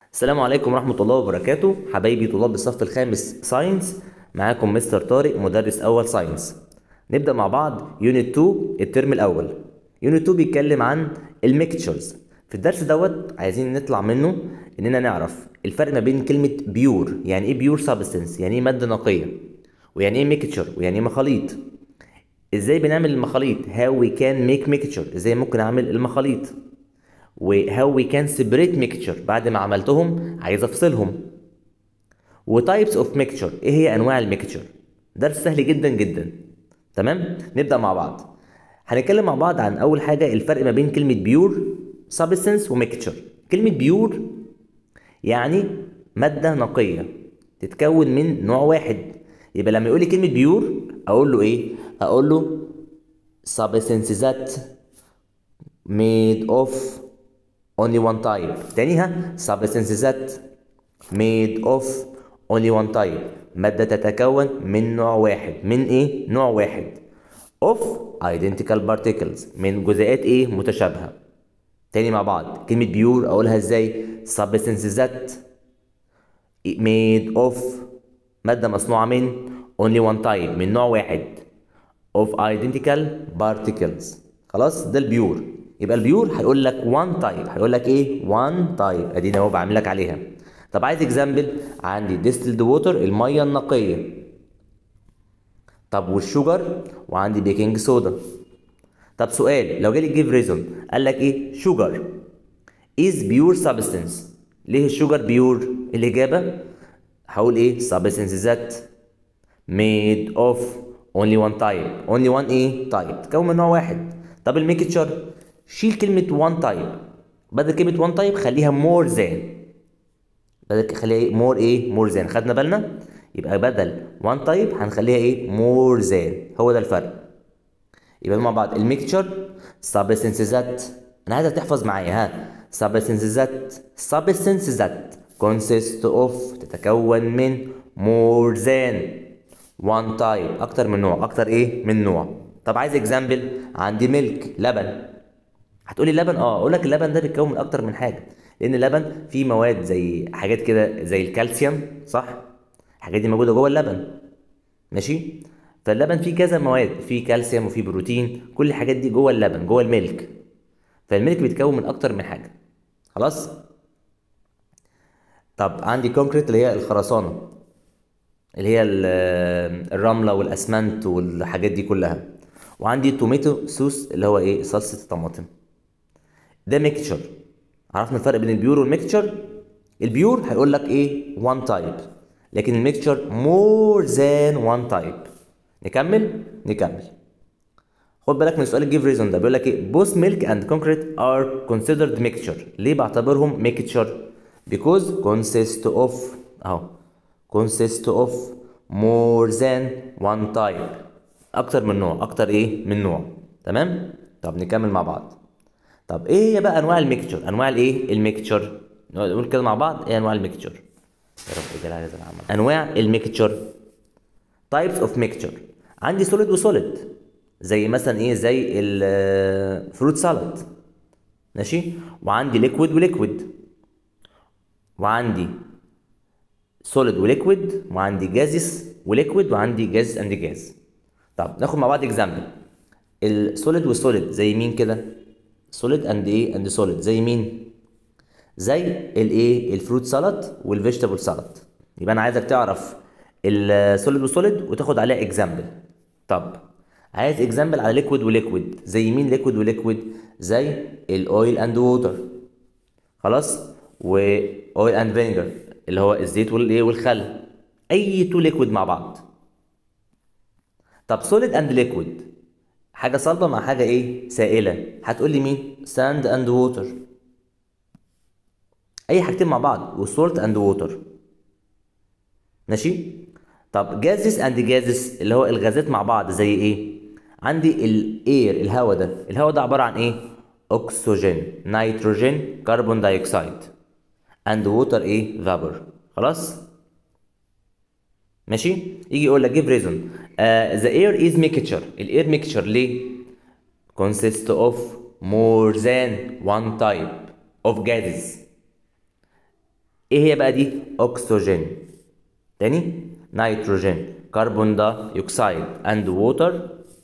السلام عليكم ورحمة الله وبركاته حبايبي طلاب الصف الخامس ساينس معاكم مستر طارق مدرس أول ساينس نبدأ مع بعض يونت 2 الترم الأول يونت 2 بيتكلم عن الميكتشرز في الدرس دوت عايزين نطلع منه إننا نعرف الفرق ما بين كلمة بيور يعني إيه بيور سابستنس يعني إيه مادة نقية ويعني إيه ميكتشر ويعني إيه مخاليط إزاي بنعمل المخاليط how we can make mixture إزاي ممكن أعمل المخاليط وهاو وي كان سيبريت ميكتشر بعد ما عملتهم عايز افصلهم وتايبس اوف ميكتشر ايه هي انواع الميكتشر درس سهل جدا جدا تمام نبدا مع بعض هنتكلم مع بعض عن اول حاجه الفرق ما بين كلمه بيور سبستنس وميكتشر كلمه بيور يعني ماده نقيه تتكون من نوع واحد يبقى لما يقول لي كلمه بيور اقول له ايه اقول له substances that made of only one type تانيها substances that made of only one type مادة تتكون من نوع واحد من ايه؟ نوع واحد of identical particles من جزيئات ايه؟ متشابهة تاني مع بعض كلمة بيور اقولها ازاي؟ substances that made of مادة مصنوعة من only one type من نوع واحد of identical particles خلاص ده البيور يبقى البيور هيقول لك وان تايب هيقول لك ايه وان تايب ادينا اهو بعمل لك عليها طب عايز اكزامبل عندي ديستلد ووتر الميه النقيه طب والشوجر وعندي بيكنج صودا طب سؤال لو جالي جيف ريزون قال لك ايه شوجر از بيور سبستنس ليه الشوجر بيور الاجابه هقول ايه سبستنس ذات made of only one type only one ايه type تكون من نوع واحد طب الميكتشر شيل كلمة وان تايب بدل كلمة وان تايب خليها مور ذان بدل خليها مور ايه مور ذان خدنا بالنا يبقى بدل وان تايب هنخليها ايه مور ذان هو ده الفرق يبقى مع بعض الميكتشر substances that انا عايزك تحفظ معايا ها substances that substances that consist of تتكون من more than one type اكتر من نوع اكتر ايه من نوع طب عايز اكزامبل عندي ميلك لبن هتقولي اللبن اه اقول لك اللبن ده بيتكون من اكتر من حاجه لان اللبن فيه مواد زي حاجات كده زي الكالسيوم صح الحاجات دي موجوده جوه اللبن ماشي فاللبن فيه كذا مواد فيه كالسيوم وفيه بروتين كل الحاجات دي جوه اللبن جوه الميلك فالميلك بيتكون من اكتر من حاجه خلاص طب عندي كونكريت اللي هي الخرسانه اللي هي الرمله والاسمنت والحاجات دي كلها وعندي توميتو سوس اللي هو ايه صلصه الطماطم ده ميكتشر عرفنا الفرق بين البيور والميكتشر البيور هيقول لك ايه وان تايب لكن الميكتشر مور ذان وان تايب نكمل نكمل خد بالك من سؤال الجيف ريزون ده بيقول لك ايه both milk and concrete are considered mixture ليه بعتبرهم ميكتشر because consist of اهو consist of more than one type اكتر من نوع اكتر ايه من نوع تمام طب نكمل مع بعض طب ايه هي بقى انواع الميكتشر انواع الايه الميكتشر نقول كده مع بعض ايه انواع الميكتشر يا رب اجي هذا العمل انواع الميكتشر تايبس اوف ميكتشر عندي سوليد وسوليد زي مثلا ايه زي الفروت سالاد ماشي وعندي ليكويد وليكويد وعندي سوليد وليكويد وعندي جازس وليكويد وعندي جاز اند جاز طب ناخد مع بعض اكزامبل السوليد والسوليد زي مين كده سوليد اند ايه اند سوليد زي مين زي الايه الفروت سالاد والفيجيتابل سالاد يبقى انا عايزك تعرف السوليد والسوليد وتاخد عليها اكزامبل طب عايز اكزامبل على ليكويد وليكويد زي مين ليكويد وليكويد زي الاويل اند ووتر خلاص واويل اند فينيجر اللي هو الزيت والايه والخل اي تو ليكويد مع بعض طب سوليد اند ليكويد حاجه صلبه مع حاجه ايه سائله هتقول لي مين ساند اند ووتر اي حاجتين مع بعض وسولت اند ووتر ماشي طب جازس اند جازس اللي هو الغازات مع بعض زي ايه عندي الاير الهواء ده الهواء ده عباره عن ايه اكسجين نيتروجين كربون دايوكسيد اند ووتر ايه فابور خلاص ماشي يجي يقول لك give reason uh, the air is mixture الاير mixture ليه consist of more than one type of gases ايه هي بقى دي اكسجين تاني نيتروجين كربون دايوكسيد اند ووتر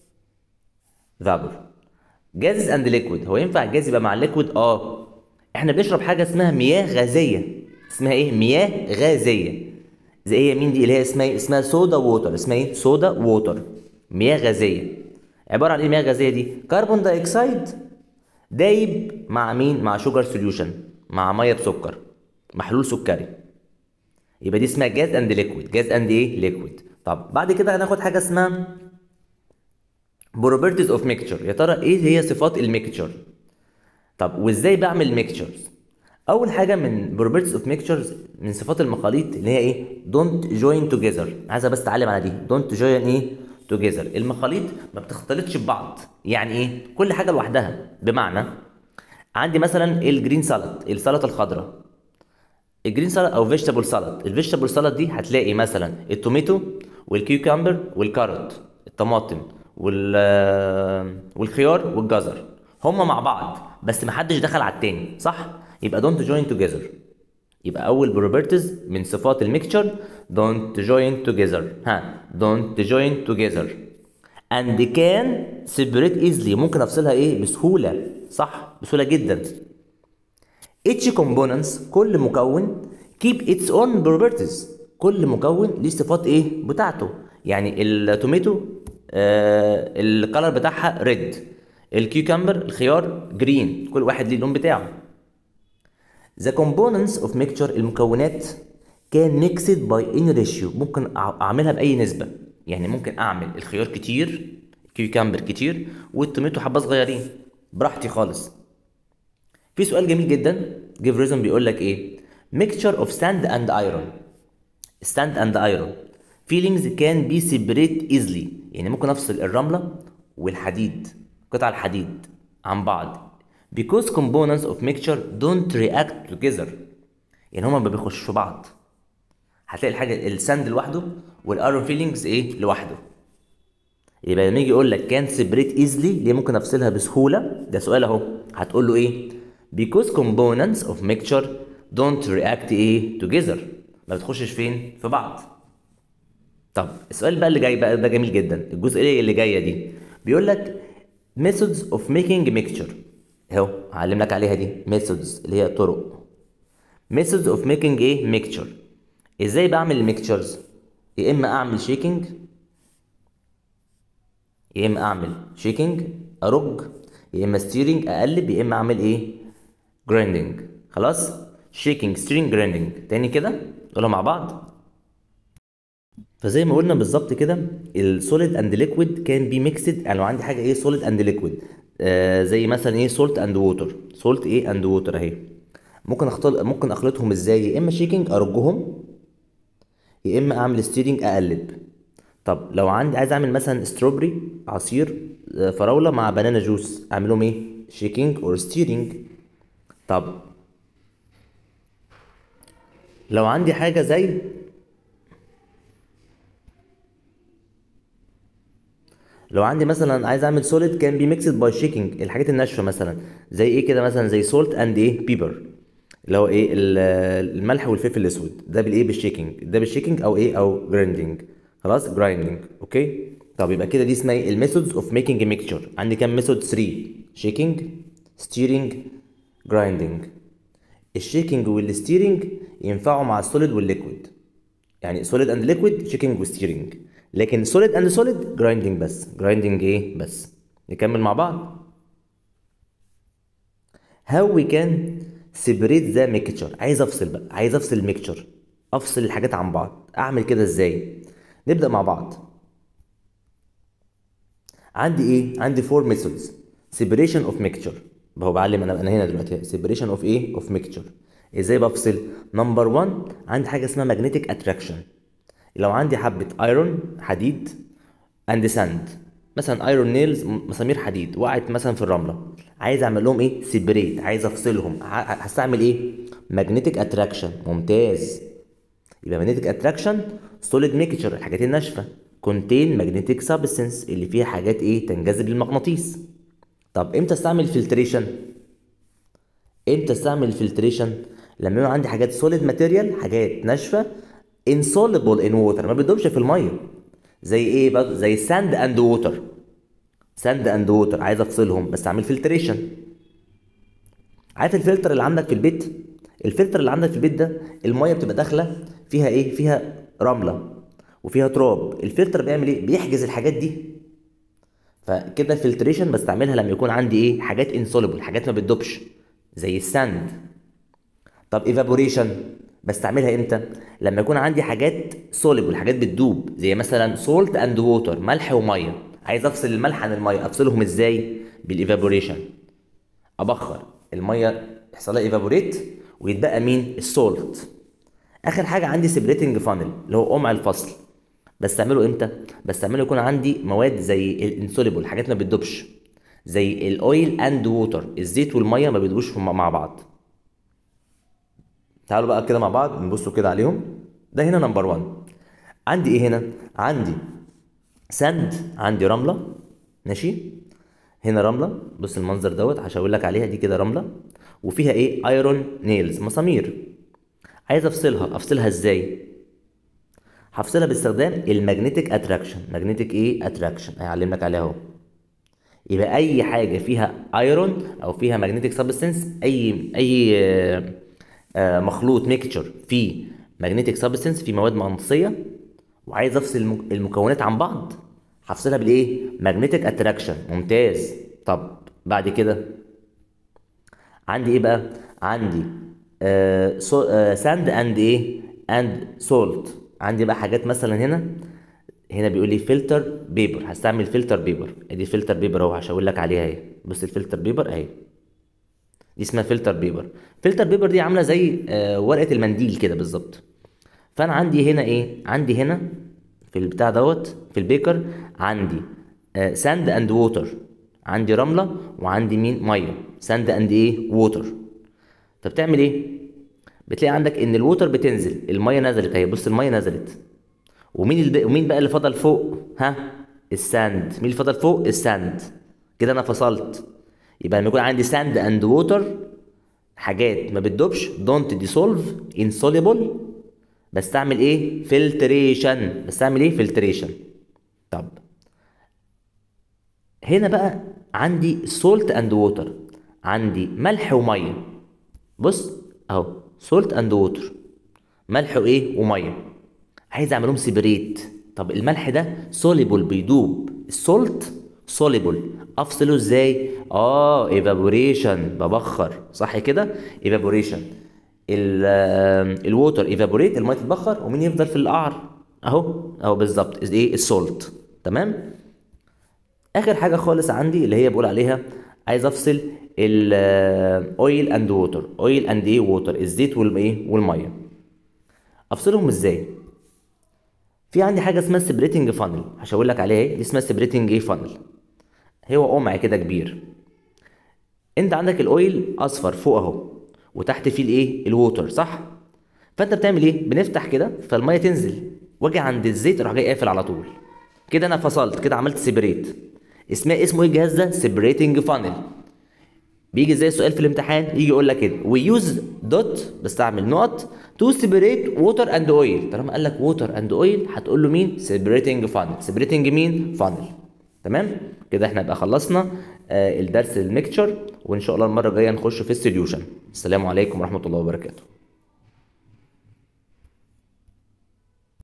فابور جاز اند ليكويد هو ينفع الجاز يبقى مع الليكويد اه احنا بنشرب حاجه اسمها مياه غازيه اسمها ايه مياه غازيه زي ايه مين دي اللي هي اسمها ايه اسمها سودا ووتر اسمها ايه سودا ووتر مياه غازيه عباره عن ايه مياه غازيه دي كربون دايوكسيد دايب مع مين مع شوجر سوليوشن مع ميه بسكر محلول سكري يبقى دي اسمها جاز اند ليكويد جاز اند ايه ليكويد طب بعد كده هناخد حاجه اسمها بروبرتيز اوف ميكتشر يا ترى ايه هي صفات الميكتشر طب وازاي بعمل ميكتشرز اول حاجه من بروبرتيز اوف ميكتشرز من صفات المخاليط اللي هي ايه دونت جوين توجذر عايزه بس اتعلم على دي دونت جوين ايه توجذر المخاليط ما بتختلطش ببعض يعني ايه كل حاجه لوحدها بمعنى عندي مثلا الجرين سالاد السلطه الخضراء الجرين سالاد او فيجيتابل سالاد الفيجيتابل سالاد دي هتلاقي مثلا التوميتو والكيوكامبر والكاروت الطماطم وال والخيار والجزر هما مع بعض بس محدش دخل على التاني صح يبقى don't join together يبقى اول بروبرتيز من صفات الميكتشر don't join together ها don't join together and can separate easily ممكن افصلها ايه بسهوله صح بسهوله جدا each components كل مكون keep its own properties كل مكون ليه صفات ايه بتاعته يعني التوميتو آه الكلر بتاعها ريد الكيوكمبر الخيار جرين كل واحد ليه اللون بتاعه The components of mixture المكونات can mixed by any ratio ممكن أع- اعملها باي نسبه يعني ممكن اعمل الخيار كتير الكيوكمبر كتير والتوميتو حبه صغيرين براحتي خالص في سؤال جميل جدا جيف ريزون بيقول لك ايه mixture of sand and iron sand and iron feelings can be separate easily يعني ممكن افصل الرمله والحديد قطع الحديد عن بعض because components of mixture don't react together يعني هما ما بيخشوا في بعض هتلاقي الحاجه الساند لوحده والايرون فيلينجز ايه لوحده يبقى لما يجي يقول لك كان سيبريت ايزلي ليه ممكن افصلها بسهوله ده سؤال اهو هتقول له ايه because components of mixture don't react ايه together ما بتخشش فين في بعض طب السؤال بقى اللي جاي بقى ده جميل جدا الجزئيه اللي جايه دي بيقول لك methods of making mixture اهو هعلم لك عليها دي methods اللي هي طرق methods of making ايه mixture ازاي بعمل الميكتشرز يا اما اعمل شيكنج يا اما اعمل شيكنج ارج يا اما ستيرنج اقلب يا اما اعمل ايه جرايندنج خلاص شيكنج ستيرنج جرايندنج تاني كده نقولها مع بعض فزي ما قلنا بالظبط كده السوليد اند ليكويد كان بي ميكسد يعني لو عندي حاجه ايه سوليد اند ليكويد آه زي مثلا ايه سولت اند ووتر سولت ايه اند ووتر اهي ممكن اختلط ممكن اخلطهم ازاي يا اما شيكنج ارجهم يا اما اعمل ستيرنج اقلب طب لو عندي عايز اعمل مثلا ستروبري عصير آه، فراوله مع بنانا جوس اعملهم ايه شيكنج اور ستيرنج طب لو عندي حاجه زي لو عندي مثلا عايز اعمل سوليد كان بي ميكسد باي شيكنج الحاجات الناشفه مثلا زي ايه كده مثلا زي سولت اند ايه بيبر اللي هو ايه ال- الملح والفلفل الاسود ده بالايه بالشيكنج ده بالشيكنج او ايه او جرايندنج خلاص جرايندنج اوكي طب يبقى كده دي اسمها ايه الميثودز اوف ميكينج ميكتشر عندي كام ميثود 3 شيكنج ستيرنج جرايندنج الشيكنج والستيرنج ينفعوا مع السوليد والليكويد يعني سوليد اند ليكويد شيكنج وستيرنج لكن سوليد اند سوليد جرايندنج بس جرايندنج ايه بس نكمل مع بعض how we can separate the mixture عايز افصل بقى عايز افصل الميكتشر افصل الحاجات عن بعض اعمل كده ازاي نبدا مع بعض عندي ايه عندي four methods separation of mixture هو بعلم انا انا هنا دلوقتي separation of ايه of mixture ازاي بفصل نمبر 1 عندي حاجه اسمها magnetic attraction لو عندي حبه ايرون حديد اند ساند مثلا ايرون نيلز مسامير حديد وقعت مثلا في الرمله عايز اعمل لهم ايه سيبريت عايز افصلهم ه- هستعمل ايه ماجنتيك اتراكشن ممتاز يبقى ماجنتيك اتراكشن سوليد ميكتشر الحاجات الناشفه كونتين ماجنتيك سبستنس اللي فيها حاجات ايه تنجذب للمغناطيس طب امتى استعمل فلتريشن امتى استعمل الفلتريشن لما يكون عندي حاجات سوليد ماتيريال حاجات ناشفه insoluble in water ما بتدوبش في الميه زي ايه بقى زي ساند اند ووتر ساند اند ووتر عايز افصلهم بس اعمل فلتريشن عارف الفلتر اللي عندك في البيت الفلتر اللي عندك في البيت ده الميه بتبقى داخله فيها ايه فيها رمله وفيها تراب الفلتر بيعمل ايه بيحجز الحاجات دي فكده فلتريشن بستعملها لما يكون عندي ايه حاجات انسوليبل حاجات ما بتدوبش زي الساند طب ايفابوريشن بستعملها امتى لما يكون عندي حاجات سوليبل حاجات بتدوب زي مثلا سولت اند ووتر ملح وميه عايز افصل الملح عن الميه افصلهم ازاي بالايفابوريشن ابخر الميه يحصل لها ايفابوريت ويتبقى مين السولت اخر حاجه عندي سيبريتنج فانل اللي هو قمع الفصل بستعمله امتى بستعمله يكون عندي مواد زي الانسوليبل حاجات ما بتدوبش زي الاويل اند ووتر الزيت والميه ما بيدوبوش مع بعض تعالوا بقى كده مع بعض نبصوا كده عليهم ده هنا نمبر 1 عندي ايه هنا عندي ساند عندي رمله ماشي هنا رمله بص المنظر دوت هشاور لك عليها دي كده رمله وفيها ايه ايرون نيلز مسامير عايز افصلها افصلها ازاي هفصلها باستخدام المagnetic اتراكشن magnetic ايه اتراكشن هيعلمك عليها اهو يبقى اي حاجه فيها ايرون او فيها magnetic سبستنس اي اي آه، آه، مخلوط ميكتشر فيه magnetic سبستنس فيه مواد مغناطيسيه وعايز افصل المك- المكونات عن بعض هفصلها بالايه magnetic اتراكشن ممتاز طب بعد كده عندي ايه بقى عندي ساند اند ايه اند سولت عندي بقى حاجات مثلا هنا هنا بيقول لي فلتر بيبر هستعمل فلتر بيبر ادي فلتر بيبر اهو هشاور لك عليها اهي بص الفلتر بيبر اهي دي اسمها فلتر بيبر فلتر بيبر دي عامله زي آه، ورقه المنديل كده بالظبط فانا عندي هنا ايه عندي هنا في البتاع دوت في البيكر عندي ساند اند ووتر عندي رمله وعندي مين ميه ساند اند ايه ووتر فبتعمل ايه بتلاقي عندك ان الووتر بتنزل الميه نزلت اهي بص الميه نزلت ومين الب... ومين بقى اللي فضل فوق ها الساند مين اللي فضل فوق الساند كده انا فصلت يبقى لما يكون عندي ساند اند ووتر حاجات ما بتدوبش دونت ديسولف انسوليبل بستعمل ايه فلتريشن بستعمل ايه فلتريشن طب هنا بقى عندي سولت اند ووتر عندي ملح وميه بص اهو سولت اند ووتر ملح وايه وميه عايز اعملهم سيبريت طب الملح ده سوليبل بيدوب السولت سوليبل افصله ازاي اه ايفابوريشن ببخر صح كده ايفابوريشن الووتر ايفابوريت الميه تتبخر ومين يفضل في القعر اهو اهو بالظبط ايه السولت تمام اخر حاجه خالص عندي اللي هي بقول عليها عايز افصل الاويل اند ووتر اويل اند ايه ووتر الزيت والايه والميه افصلهم ازاي في عندي حاجه اسمها سيبريتنج فانل هشاور لك عليها ايه دي اسمها سيبريتنج ايه فانل هو قمع كده كبير انت عندك الاويل اصفر فوق اهو وتحت فيه الايه الووتر صح فانت بتعمل ايه بنفتح كده فالميه تنزل واجي عند الزيت اروح جاي قافل على طول كده انا فصلت كده عملت سيبريت اسمه اسمه ايه الجهاز ده سيبريتنج فانل بيجي زي السؤال في الامتحان يجي يقول لك كده وي يوز دوت بستعمل نقط تو سيبريت ووتر اند اويل طالما قال لك ووتر اند اويل هتقول له مين سيبريتنج فانل سيبريتنج مين فانل تمام كده احنا بقى خلصنا آه الدرس الميكتشر وان شاء الله المره الجايه نخش في السوليوشن السلام عليكم ورحمه الله وبركاته